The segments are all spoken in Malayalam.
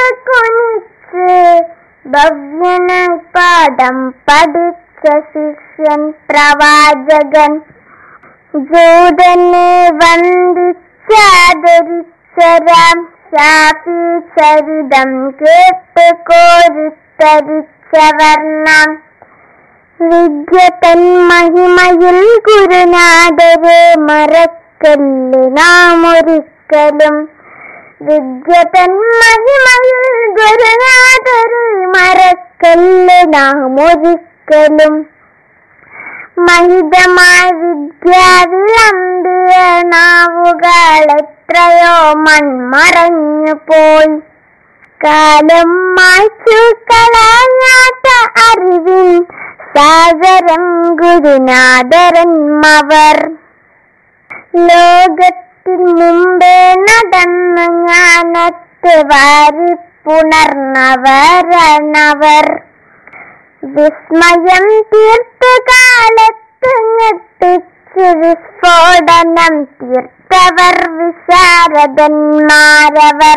കുനിച്ച് ഭവ്യനായി പാഠം പഠിച്ച ശിഷ്യൻ പ്രവാചകൻ ജൂതനെ വന്ദിച്ചാദരിച്ചരാം ഷാഫി ചരിതം കേട്ട് കോരിത്തരിച്ചവർ നാം വിദ്യതൻ മഹിമയിൽ ഗുരുനാഥരെ മറക്കല്ല് നാം ഒരിക്കലും വിദ്യതൻ മഹിമയിൽ ഗുരുനാഥരെ മറക്കല്ല് നാം ഒരിക്കലും മഹിതമായ വിദ്യാവിളമ്പിയ നാവുകൾ എത്രയോ മൺമറഞ്ഞു പോയി കാലം മായ്ച്ചു കളയാത്ത അറിവിൻ സാഗരം ഗുരുനാഥരന്മവർ ലോകത്തിൽ മുമ്പേ നടന്നു ഞാനത്ത് വാരി പുണർന്നവരണവർ വിസ്മയം തീർത്ത കാലത്ത് ഞെട്ടിച്ച് വിസ്ഫോടനം തീർത്തവർ വിശാരദന്മാരവർ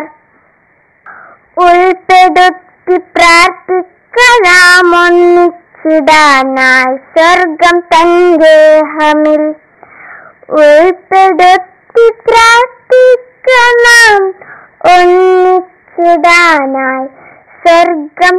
ഉൾപ്പെടുത്തി പ്രാർത്ഥിക്കണം ഒന്നിച്ചിടാനായി സ്വർഗം തൻഗേഹമിൽ ഉൾപ്പെടുത്തി പ്രാർത്ഥിക്കണം ഒന്നിച്ചിടാനായി സ്വർഗം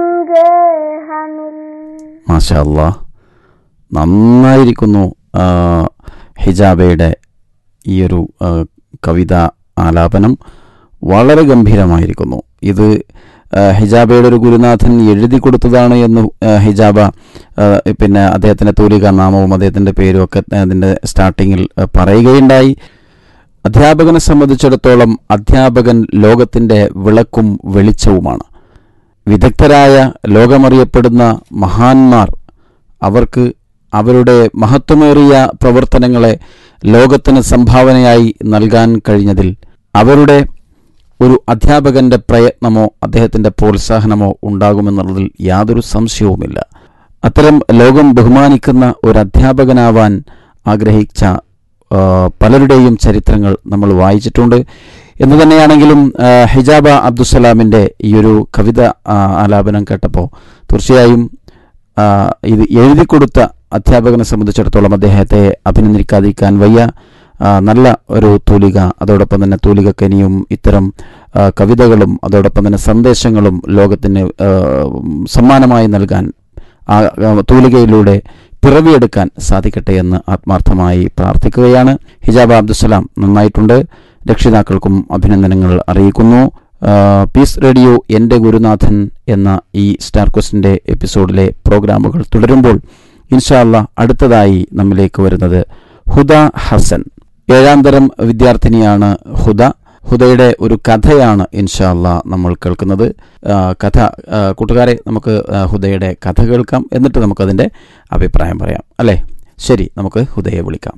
തൻഗേഹമിൽ മാഷാ അല്ലാ നന്നായിരിക്കുന്നു ആ, ഹിജാബയുടെ ഈ ഒരു ആ, കവിത ആലാപനം വളരെ ഗംഭീരമായിരിക്കുന്നു ഇത് ആ, ഹിജാബയുടെ ഒരു ഗുരുനാഥൻ എഴുതി കൊടുത്തതാണ് എന്ന് ആ, ഹിജാബ ആ, പിന്നെ അദ്ദേഹത്തിൻ്റെ തൂലിക നാമവും അദ്ദേഹത്തിൻ്റെ പേരും ഒക്കെ അതിൻ്റെ സ്റ്റാർട്ടിങ്ങിൽ ആ, പറയുകയുണ്ടായി അധ്യാപകനെ സംബന്ധിച്ചിടത്തോളം അധ്യാപകൻ ലോകത്തിൻ്റെ വിളക്കും വെളിച്ചവുമാണ് വിദഗ്ധരായ ലോകമറിയപ്പെടുന്ന മഹാന്മാർ അവർക്ക് അവരുടെ മഹത്വമേറിയ പ്രവർത്തനങ്ങളെ ലോകത്തിന് സംഭാവനയായി നൽകാൻ കഴിഞ്ഞതിൽ അവരുടെ ഒരു അധ്യാപകന്റെ പ്രയത്നമോ അദ്ദേഹത്തിന്റെ പ്രോത്സാഹനമോ ഉണ്ടാകുമെന്നുള്ളതിൽ യാതൊരു സംശയവുമില്ല അത്തരം ലോകം ബഹുമാനിക്കുന്ന ഒരു അധ്യാപകനാവാൻ ആഗ്രഹിച്ച ആ, പലരുടെയും ചരിത്രങ്ങൾ നമ്മൾ വായിച്ചിട്ടുണ്ട് എന്ന് തന്നെയാണെങ്കിലും ആ, ഹിജാബ അബ്ദുസലാമിൻ്റെ ഈ ഒരു കവിത ആ, ആലാപനം കേട്ടപ്പോൾ തീർച്ചയായും ആ, ഇത് എഴുതി കൊടുത്ത അധ്യാപകനെ സംബന്ധിച്ചിടത്തോളം അദ്ദേഹത്തെ അഭിനന്ദിക്കാതിരിക്കാൻ വയ്യ ആ, നല്ല ഒരു തൂലിക അതോടൊപ്പം തന്നെ തൂലികക്കനിയും ഇത്തരം ആ, കവിതകളും അതോടൊപ്പം തന്നെ സന്ദേശങ്ങളും ലോകത്തിന് ആ, സമ്മാനമായി നൽകാൻ ആ ആ, തൂലികയിലൂടെ പിറവിയെടുക്കാൻ സാധിക്കട്ടെ എന്ന് ആത്മാർത്ഥമായി പ്രാർത്ഥിക്കുകയാണ് ഹിജാബ അബ്ദുസലാം നന്നായിട്ടുണ്ട് രക്ഷിതാക്കൾക്കും അഭിനന്ദനങ്ങൾ അറിയിക്കുന്നു ആ, പീസ് റേഡിയോ എൻ്റെ ഗുരുനാഥൻ എന്ന ഈ സ്റ്റാർ ക്വസ്റ്റിൻ്റെ എപ്പിസോഡിലെ പ്രോഗ്രാമുകൾ തുടരുമ്പോൾ ഇൻഷാല്ല അടുത്തതായി നമ്മിലേക്ക് വരുന്നത് ഹുദ ഹസൻ ഏഴാം തരം വിദ്യാർത്ഥിനിയാണ് ഹുദ ഹുദയുടെ ഒരു കഥയാണ് ഇൻഷാല്ല നമ്മൾ കേൾക്കുന്നത് ആ, കഥ ആ, കൂട്ടുകാരെ നമുക്ക് ആ, ഹുദയുടെ കഥ കേൾക്കാം എന്നിട്ട് നമുക്കതിൻ്റെ അഭിപ്രായം പറയാം അല്ലേ ശരി നമുക്ക് ഹുദയെ വിളിക്കാം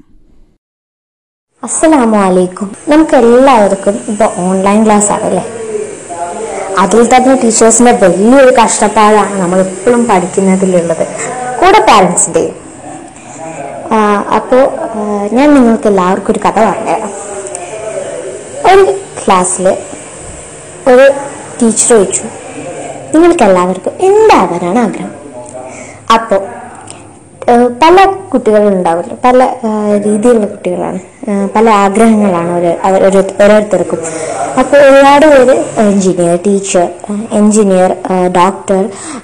അസ്സലാമു അലൈക്കും നമുക്ക് എല്ലാവർക്കും ഇപ്പോൾ ഓൺലൈൻ ക്ലാസ് ആണല്ലേ അതിൽ തന്നെ ടീച്ചേഴ്സിന്റെ വലിയൊരു കഷ്ടപ്പാടാണ് നമ്മൾ എപ്പോഴും പഠിക്കുന്നതിലുള്ളത് കൂടെ പാരൻസിൻ്റെയും അപ്പോൾ ഞാൻ നിങ്ങൾക്ക് എല്ലാവർക്കും ഒരു കഥ പറഞ്ഞുതരാം ഒരു ക്ലാസ്സിൽ ഒരു ടീച്ചർ ചോദിച്ചു നിങ്ങൾക്ക് എല്ലാവർക്കും എന്താകാനാണ് ആഗ്രഹം അപ്പോൾ ഏഹ് പല കുട്ടികളുണ്ടാവില്ല പല ഏഹ് രീതിയിലുള്ള കുട്ടികളാണ് ഏഹ് പല ആഗ്രഹങ്ങളാണ് ഒരു അവർ ഓരോ- ഓരോരുത്തർക്കും അപ്പോൾ ഒരുപാട് പേര് engineer teacher engineer doctor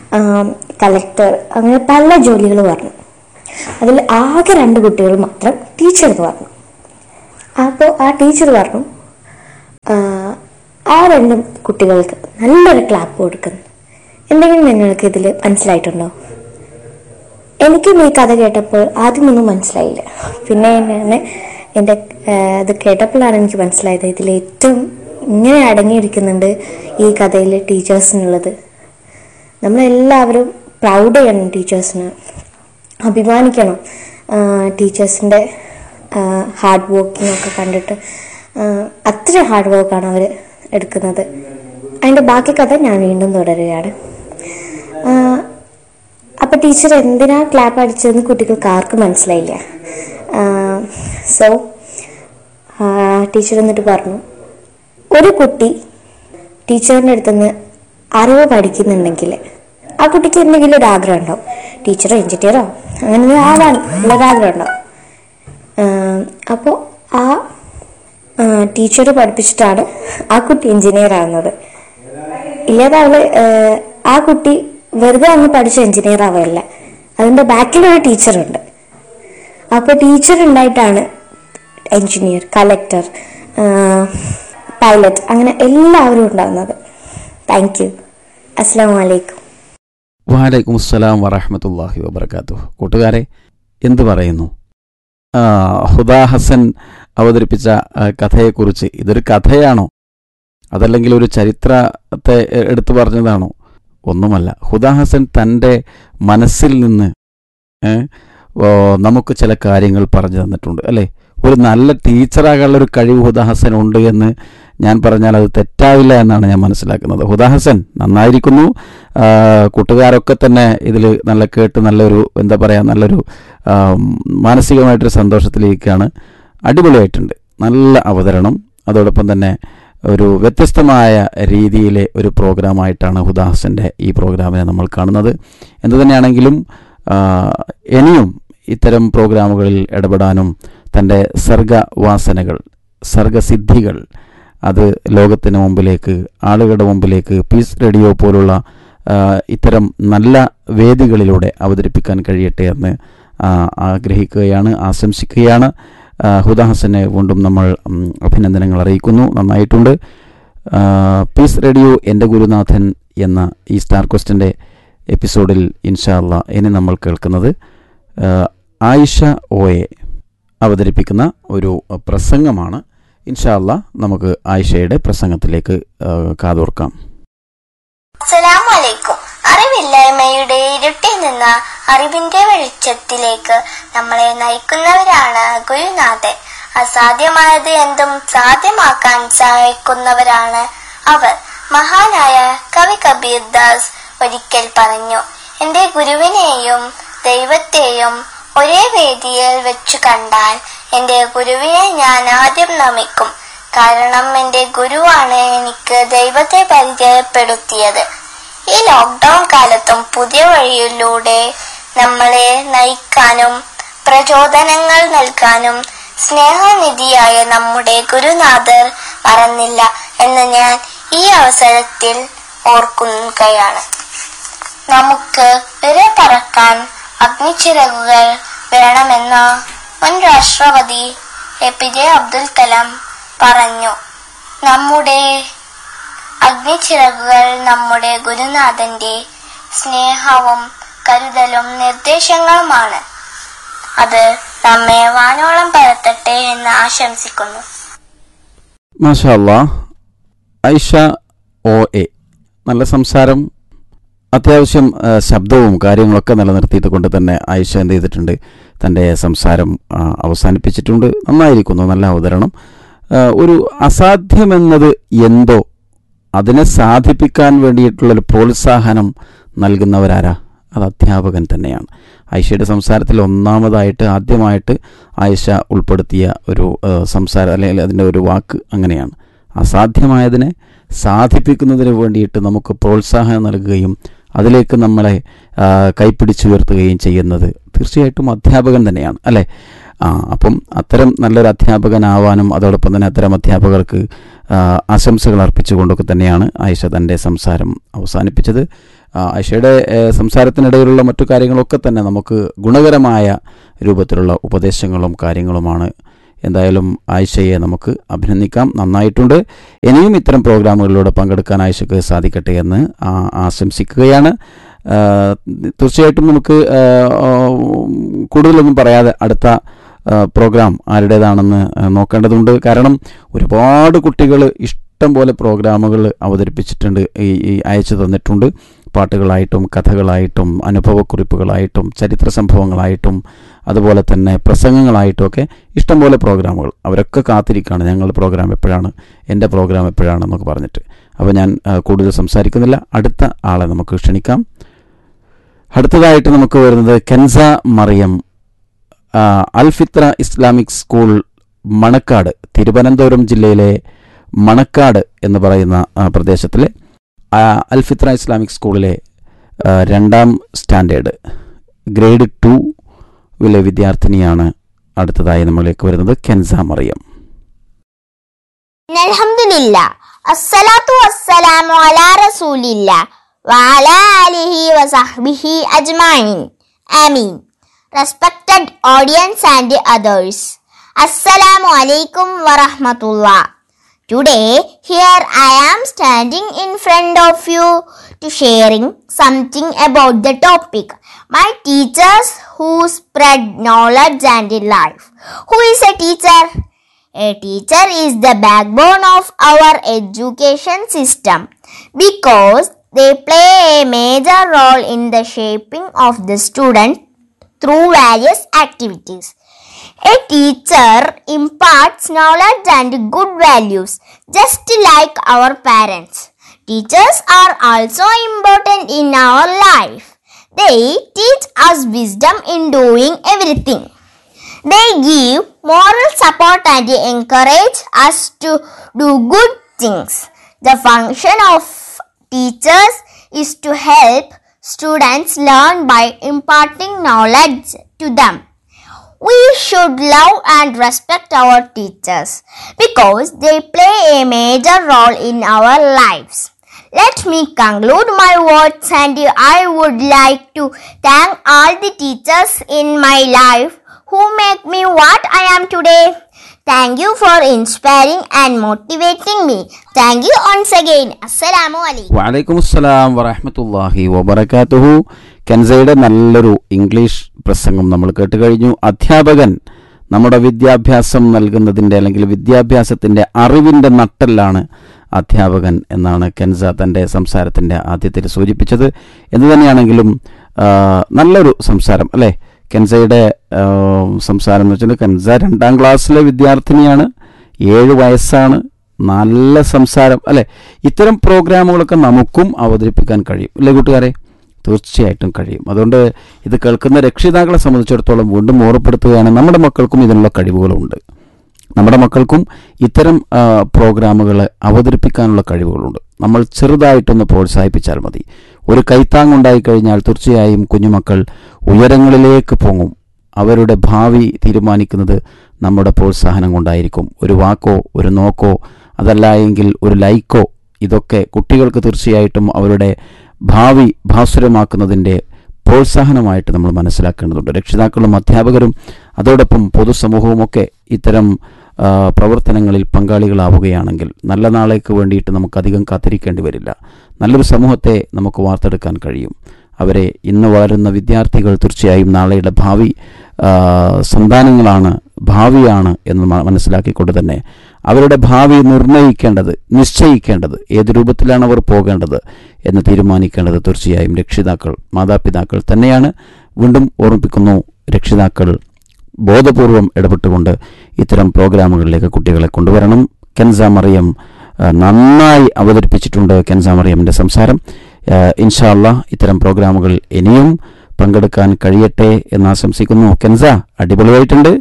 collector അങ്ങനെ പല ജോലികൾ പറഞ്ഞു അതിൽ ആകെ രണ്ട് കുട്ടികൾ മാത്രം ടീച്ചർ എന്ന് പറഞ്ഞു അപ്പോൾ ആ ടീച്ചർ പറഞ്ഞു ആഹ് ആ രണ്ട് കുട്ടികൾക്ക് നല്ലൊരു ക്ലാപ്പ് കൊടുക്കുന്നു എന്തെങ്കിലും നിങ്ങൾക്ക് ഇതിൽ മനസ്സിലായിട്ടുണ്ടോ എനിക്കും ഈ കഥ കേട്ടപ്പോൾ ആദ്യമൊന്നും മനസ്സിലായില്ല പിന്നെ ഞാൻ എൻ്റെ ഇത് കേട്ടപ്പോഴാണ് എനിക്ക് മനസ്സിലായത് ഇതിൽ ഏറ്റവും ഇങ്ങനെ അടങ്ങിയിരിക്കുന്നുണ്ട് ഈ കഥയിൽ ടീച്ചേഴ്സിനുള്ളത് നമ്മളെല്ലാവരും പ്രൗഡ് ചെയ്യണം ടീച്ചേഴ്സിന് അഭിമാനിക്കണം ടീച്ചേഴ്സിൻ്റെ ഹാർഡ് വർക്കിംഗ് ഒക്കെ കണ്ടിട്ട് ആ, അത്ര ഹാർഡ് വർക്കാണ് അവർ എടുക്കുന്നത് അതിൻ്റെ ബാക്കി കഥ ഞാൻ വീണ്ടും തുടരുകയാണ് ആ, അപ്പൊ ടീച്ചർ എന്തിനാ ക്ലാപ്പ് അടിച്ചതെന്ന് കുട്ടികൾക്ക് ആർക്കും മനസ്സിലായില്ല സോ ടീച്ചർ എന്നിട്ട് പറഞ്ഞു ഒരു കുട്ടി ടീച്ചറിൻ്റെ അടുത്തുനിന്ന് അറിവ് പഠിക്കുന്നുണ്ടെങ്കിൽ ആ കുട്ടിക്ക് എന്തെങ്കിലും ഒരു ആഗ്രഹം ഉണ്ടാവും ടീച്ചറോ എഞ്ചിനീയറോ അങ്ങനെ ആവാൻ ഉള്ളൊരു ആഗ്രഹം ഉണ്ടാവും അപ്പോൾ ആ ടീച്ചർ പഠിപ്പിച്ചിട്ടാണ് ആ കുട്ടി എഞ്ചിനീയർ ആവുന്നത് ഇല്ലാതെ അവള് ഏഹ്, ആ കുട്ടി വെറുതെ അങ്ങ് പഠിച്ച എഞ്ചിനീയർ ആവുകയല്ല അതിന്റെ ബാക്കിൽ ഒരു ടീച്ചറുണ്ട് അപ്പോൾ ടീച്ചർ ഉണ്ടായിട്ടാണ് എഞ്ചിനീയർ കളക്ടർ പൈലറ്റ് അങ്ങനെ എല്ലാവരും ഉണ്ടാകുന്നത് താങ്ക് യു അസ്സാം വലൈക്കും വാലൈക്കും അസ്സലാം വറഹമത്തല്ലാഹി വബർക്കാത്തു കൂട്ടുകാരെ എന്ത് പറയുന്നു ആ, ഹുദാ ഹസൻ അവതരിപ്പിച്ച ആ, കഥയെക്കുറിച്ച് ഇതൊരു കഥയാണോ അതല്ലെങ്കിൽ ഒരു ചരിത്രത്തെ എ- എടുത്തു പറഞ്ഞതാണോ ഒന്നുമല്ല ഹുദാ ഹസൻ തൻ്റെ മനസ്സിൽ നിന്ന് ഏ, ഓ, നമുക്ക് ചില കാര്യങ്ങൾ പറഞ്ഞു തന്നിട്ടുണ്ട് അല്ലേ ഒരു നല്ല ടീച്ചറാകാനുള്ള ഒരു കഴിവ് ഹുദാ ഹസൻ ഉണ്ട് എന്ന് ഞാൻ പറഞ്ഞാൽ അത് തെറ്റാവില്ല എന്നാണ് ഞാൻ മനസ്സിലാക്കുന്നത് ഹുദാ ഹസൻ നന്നായിരിക്കുന്നു ആ, കൂട്ടുകാരൊക്കെ തന്നെ ഇതിൽ നല്ല കേട്ട് നല്ലൊരു എന്താ പറയുക നല്ലൊരു ആ, മാനസികമായിട്ടൊരു സന്തോഷത്തിലിരിക്കുകയാണ് അടിപൊളിയായിട്ടുണ്ട് നല്ല അവതരണം അതോടൊപ്പം തന്നെ ഒരു വ്യത്യസ്തമായ രീതിയിലെ ഒരു പ്രോഗ്രാമായിട്ടാണ് ഹുദാ ഹസൻ്റെ ഈ പ്രോഗ്രാമിനെ നമ്മൾ കാണുന്നത് എന്തു തന്നെയാണെങ്കിലും ആ, ഇനിയും ഇത്തരം പ്രോഗ്രാമുകളിൽ ഇടപെടാനും തൻ്റെ സർഗവാസനകൾ സർഗസിദ്ധികൾ അത് ലോകത്തിന് മുമ്പിലേക്ക് ആളുകളുടെ മുമ്പിലേക്ക് പീസ് റേഡിയോ പോലുള്ള ആ, ഇത്തരം നല്ല വേദികളിലൂടെ അവതരിപ്പിക്കാൻ കഴിയട്ടെ എന്ന് ആ, ആഗ്രഹിക്കുകയാണ് ആശംസിക്കുകയാണ് ആ, ഹുദ ഹസനെ വീണ്ടും നമ്മൾ ഉം, അഭിനന്ദനങ്ങൾ അറിയിക്കുന്നു നന്നായിട്ടുണ്ട് ആ, പീസ് റേഡിയോ എൻ്റെ ഗുരുനാഥൻ എന്ന ഈ സ്റ്റാർ ക്വസ്റ്റിൻ്റെ എപ്പിസോഡിൽ ഇൻഷാല്ല ഇനി നമ്മൾ കേൾക്കുന്നത് ആ, ആയിഷ ഓയെ അവതരിപ്പിക്കുന്ന ഒരു പ്രസംഗമാണ് ഇൻഷാല്ല നമുക്ക് ആയിഷയുടെ പ്രസംഗത്തിലേക്ക് ആ, കാതോർക്കാം അസ്സലാമലൈക്കും അറിവില്ലായ്മയുടെ ഇരുട്ടിൽ നിന്ന് അറിവിന്റെ വെളിച്ചത്തിലേക്ക് നമ്മളെ നയിക്കുന്നവരാണ് ഗുരുനാഥൻ അസാധ്യമായത് എന്തും സാധ്യമാക്കാൻ സഹായിക്കുന്നവരാണ് അവർ മഹാനായ കവി കബീർ ദാസ് ഒരിക്കൽ പറഞ്ഞു എന്റെ ഗുരുവിനെയും ദൈവത്തെയും ഒരേ വേദിയിൽ വെച്ചു കണ്ടാൽ എന്റെ ഗുരുവിനെ ഞാൻ ആദ്യം നമിക്കും കാരണം എന്റെ ഗുരുവാണ് എനിക്ക് ദൈവത്തെ പരിചയപ്പെടുത്തിയത് ഈ ലോക്ക്ഡൌൺ കാലത്തും പുതിയ വഴിയിലൂടെ നമ്മളെ നയിക്കാനും പ്രചോദനങ്ങൾ നൽകാനും സ്നേഹനിധിയായ നമ്മുടെ ഗുരുനാഥർ മറന്നില്ല എന്ന് ഞാൻ ഈ അവസരത്തിൽ ഓർക്കുകയാണ് നമുക്ക് വരെ പറക്കാൻ അഗ്നിച്ചിറകുകൾ വേണമെന്ന മുൻ രാഷ്ട്രപതി A P J Abdul Kalam പറഞ്ഞു നമ്മുടെ അഗ്നിച്ചിറകുകൾ നമ്മുടെ ഗുരുനാഥന്റെ സ്നേഹവും കരുതലും നിർദ്ദേശങ്ങളുമാണ് അത് നമ്മെ വാനോളം പരത്തട്ടെ എന്ന് ആശംസിക്കുന്നു മാഷാ അല്ലാ ഐഷ ഒ എ നല്ല സംസാരം അത്യാവശ്യം ആ, ശബ്ദവും കാര്യങ്ങളൊക്കെ നിലനിർത്തിയത് കൊണ്ട് തന്നെ ആയിഷ എന്ത് ചെയ്തിട്ടുണ്ട് തൻ്റെ സംസാരം ആ, അവസാനിപ്പിച്ചിട്ടുണ്ട് നന്നായിരിക്കുന്നു നല്ല അവതരണം ആ, ഒരു അസാധ്യമെന്നത് എന്തോ അതിനെ സാധിപ്പിക്കാൻ വേണ്ടിയിട്ടുള്ളൊരു പ്രോത്സാഹനം നൽകുന്നവരാരാ അത് അധ്യാപകൻ തന്നെയാണ് ആയിഷയുടെ സംസാരത്തിൽ ഒന്നാമതായിട്ട് ആദ്യമായിട്ട് ആയിഷ ഉൾപ്പെടുത്തിയ ഒരു ആ, സംസാരം അല്ലെങ്കിൽ അതിൻ്റെ ഒരു വാക്ക് അങ്ങനെയാണ് അസാധ്യമായതിനെ സാധിപ്പിക്കുന്നതിന് വേണ്ടിയിട്ട് നമുക്ക് പ്രോത്സാഹനം നൽകുകയും അതിലേക്ക് നമ്മളെ ആ, കൈപ്പിടിച്ചുയർത്തുകയും ചെയ്യുന്നത് തീർച്ചയായിട്ടും അധ്യാപകൻ തന്നെയാണ് അല്ലേ ആ അപ്പം അത്തരം നല്ലൊരു അധ്യാപകനാവാനും അതോടൊപ്പം തന്നെ അത്തരം അധ്യാപകർക്ക് ആ, ആശംസകൾ അർപ്പിച്ചുകൊണ്ടൊക്കെ തന്നെയാണ് ആയിഷ തൻ്റെ സംസാരം അവസാനിപ്പിച്ചത് ആ, ആയിഷയുടെ ഏ, സംസാരത്തിനിടയിലുള്ള മറ്റു കാര്യങ്ങളൊക്കെ തന്നെ നമുക്ക് ഗുണകരമായ രൂപത്തിലുള്ള ഉപദേശങ്ങളും കാര്യങ്ങളുമാണ് എന്തായാലും ആയിഷയെ നമുക്ക് അഭിനന്ദിക്കാം നന്നായിട്ടുണ്ട് ഇനിയും ഇത്തരം പ്രോഗ്രാമുകളിലൂടെ പങ്കെടുക്കാൻ ആയിഷയ്ക്ക് സാധിക്കട്ടെ എന്ന് ആ- ആശംസിക്കുകയാണ് ആ, തീർച്ചയായിട്ടും നമുക്ക് ആ, ആ, കൂടുതലൊന്നും പറയാതെ അടുത്ത ആ, പ്രോഗ്രാം ആരുടേതാണെന്ന് ആ, നോക്കേണ്ടതുണ്ട് കാരണം ഒരുപാട് കുട്ടികൾ ഇഷ്ടം പോലെ പ്രോഗ്രാമുകൾ അവതരിപ്പിച്ചിട്ടുണ്ട് ഈ ഈ അയച്ചു തന്നിട്ടുണ്ട് പാട്ടുകളായിട്ടും കഥകളായിട്ടും അനുഭവക്കുറിപ്പുകളായിട്ടും ചരിത്ര സംഭവങ്ങളായിട്ടും അതുപോലെ തന്നെ പ്രസംഗങ്ങളായിട്ടും ഒക്കെ ഇഷ്ടംപോലെ പ്രോഗ്രാമുകൾ അവരൊക്കെ കാത്തിരിക്കുകയാണ് ഞങ്ങളുടെ പ്രോഗ്രാം എപ്പോഴാണ് എൻ്റെ പ്രോഗ്രാം എപ്പോഴാണെന്നൊക്കെ പറഞ്ഞിട്ട് അപ്പോൾ ഞാൻ ആ, കൂടുതൽ സംസാരിക്കുന്നില്ല അടുത്ത ആളെ നമുക്ക് ക്ഷണിക്കാം അടുത്തതായിട്ട് നമുക്ക് വരുന്നത് കെൻസ മറിയം ആ, അൽഫിത്ര ഇസ്ലാമിക് സ്കൂൾ മണക്കാട് തിരുവനന്തപുരം ജില്ലയിലെ മണക്കാട് എന്ന് പറയുന്ന ആ, പ്രദേശത്തിലെ ആ, അൽഫിത്ര ഇസ്ലാമിക് സ്കൂളിലെ ആ, രണ്ടാം സ്റ്റാൻഡേർഡ് ഗ്രേഡ് ടു വിലെ വിദ്യാർത്ഥിനിയാണ് അടുത്തതായി നമ്മളിലേക്ക് വരുന്നത് Kenza Mariyam الحمد لله الصلاة والسلام على رسول الله وعلى آله وصحبه أجمعين آمين Respected audience and others Assalamu alaikum wa rahmatullah Today here I am standing in front of you to sharing something about the topic my teachers who spread knowledge and life Who is a teacher? A teacher is the backbone of our education system because they play a major role in the shaping of the student through various activities. A teacher imparts knowledge and good values just like our parents. Teachers are also important in our life. They teach us wisdom in doing everything. They give moral support and encourage us to do good things. The function of teachers is to help students learn by imparting knowledge to them. We should love and respect our teachers because they play a major role in our lives. Let me conclude my words and I would like to thank all the teachers in my life who make me what I am today. Thank you for inspiring and motivating me. Thank you once again. Assalamu alaikum. വലൈക്കും അസ്സലാം വറഹമത്തല്ലാഹി വബർക്കാത്തുഹു കെൻസയുടെ നല്ലൊരു ഇംഗ്ലീഷ് പ്രസംഗം നമ്മൾ കേട്ട് കഴിഞ്ഞു അധ്യാപകൻ നമ്മുടെ വിദ്യാഭ്യാസം നൽകുന്നതിൻ്റെ അല്ലെങ്കിൽ വിദ്യാഭ്യാസത്തിൻ്റെ അറിവിൻ്റെ നട്ടെല്ലാണ് അധ്യാപകൻ എന്നാണ് കെൻസ തൻ്റെ സംസാരത്തിൻ്റെ ആദ്യത്തിൽ സൂചിപ്പിച്ചത് എന്തു തന്നെയാണെങ്കിലും ആ, നല്ലൊരു സംസാരം അല്ലേ കെൻസയുടെ ആ, സംസാരം എന്ന് വെച്ചാൽ കെൻസ രണ്ടാം ക്ലാസ്സിലെ വിദ്യാർത്ഥിനിയാണ് ഏഴ് വയസ്സാണ് നല്ല സംസാരം അല്ലെ ഇത്തരം പ്രോഗ്രാമുകളൊക്കെ നമുക്കും അവതരിപ്പിക്കാൻ കഴിയും അല്ലേ കൂട്ടുകാരെ തീർച്ചയായിട്ടും കഴിയും അതുകൊണ്ട് ഇത് കേൾക്കുന്ന രക്ഷിതാക്കളെ സംബന്ധിച്ചിടത്തോളം വീണ്ടും ഓർപ്പെടുത്തുകയാണ് നമ്മുടെ മക്കൾക്കും ഇതിനുള്ള കഴിവുകളുണ്ട് നമ്മുടെ മക്കൾക്കും ഇത്തരം പ്രോഗ്രാമുകൾ അവതരിപ്പിക്കാനുള്ള കഴിവുകളുണ്ട് നമ്മൾ ചെറുതായിട്ടൊന്ന് പ്രോത്സാഹിപ്പിച്ചാൽ മതി ഒരു കൈത്താങ്ങുണ്ടായി കഴിഞ്ഞാൽ തീർച്ചയായും കുഞ്ഞുമക്കൾ ഉയരങ്ങളിലേക്ക് പൊങ്ങും അവരുടെ ഭാവി തീരുമാനിക്കുന്നത് നമ്മുടെ പ്രോത്സാഹനം കൊണ്ടായിരിക്കും ഒരു വാക്കോ ഒരു നോക്കോ അതല്ല എങ്കിൽ ഒരു ലൈക്കോ ഇതൊക്കെ കുട്ടികൾക്ക് തീർച്ചയായിട്ടും അവരുടെ ഭാവി ഭാസുരമാക്കുന്നതിൻ്റെ പ്രോത്സാഹനമായിട്ട് നമ്മൾ മനസ്സിലാക്കേണ്ടതുണ്ട് രക്ഷിതാക്കളും അധ്യാപകരും അതോടൊപ്പം പൊതുസമൂഹവുമൊക്കെ ഇത്തരം ആ, പ്രവർത്തനങ്ങളിൽ പങ്കാളികളാവുകയാണെങ്കിൽ നല്ല നാളേക്ക് വേണ്ടിയിട്ട് നമുക്ക് അധികം കാത്തിരിക്കേണ്ടി വരില്ല നല്ലൊരു സമൂഹത്തെ നമുക്ക് വാർത്തെടുക്കാൻ കഴിയും അവരെ ഇന്ന് വളരുന്ന വിദ്യാർത്ഥികൾ തീർച്ചയായും നാളെയുടെ ഭാവി ആ, സന്താനങ്ങളാണ് ഭാവിയാണ് എന്ന് മ- മനസ്സിലാക്കിക്കൊണ്ട് തന്നെ അവരുടെ ഭാവി നിർണ്ണയിക്കേണ്ടത് നിശ്ചയിക്കേണ്ടത് ഏത് രൂപത്തിലാണ് അവർ പോകേണ്ടത് എന്ന് തീരുമാനിക്കേണ്ടത് തീർച്ചയായും രക്ഷിതാക്കൾ മാതാപിതാക്കൾ തന്നെയാണ് വീണ്ടും ഓർമ്മിപ്പിക്കുന്നു രക്ഷിതാക്കൾ ബോധപൂർവം ഇടപെട്ടുകൊണ്ട് ഇത്തരം പ്രോഗ്രാമുകളിലേക്ക് കുട്ടികളെ കൊണ്ടുവരണം കെൻസ മറിയം ആ, നന്നായി അവതരിപ്പിച്ചിട്ടുണ്ട് കെൻസ മറിയമിൻ്റെ സംസാരം ആ, ഇൻഷാ അല്ലാ ഇത്തരം പ്രോഗ്രാമുകൾ ഇനിയും പങ്കെടുക്കാൻ കഴിയട്ടെ എന്ന് ആശംസിക്കുന്നു കെൻസ അടിപൊളിയായിട്ടുണ്ട്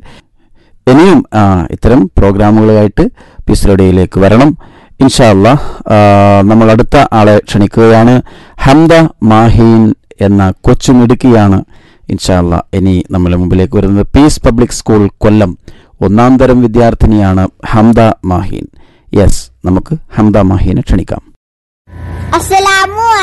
ഇനിയും ആ, ഇത്തരം പ്രോഗ്രാമുകളുമായിട്ട് പീസ് റേഡിയോയിലേക്ക് വരണം ഇൻഷാ അല്ലാ ആ, നമ്മൾ അടുത്ത ആളെ ക്ഷണിക്കുകയാണ് ഹംദ മാഹീൻ എന്ന കൊച്ചുമിടുക്കിയാണ് ഇൻഷാ അല്ലാ ഇനി നമ്മുടെ മുമ്പിലേക്ക് വരുന്നത് പീസ് പബ്ലിക് സ്കൂൾ കൊല്ലം ഒന്നാം തരം വിദ്യാർത്ഥിനിയാണ് ഹംദ മാഹീൻ യെസ് നമുക്ക് ഹംദ മാഹീനെ ക്ഷണിക്കാം Assalamu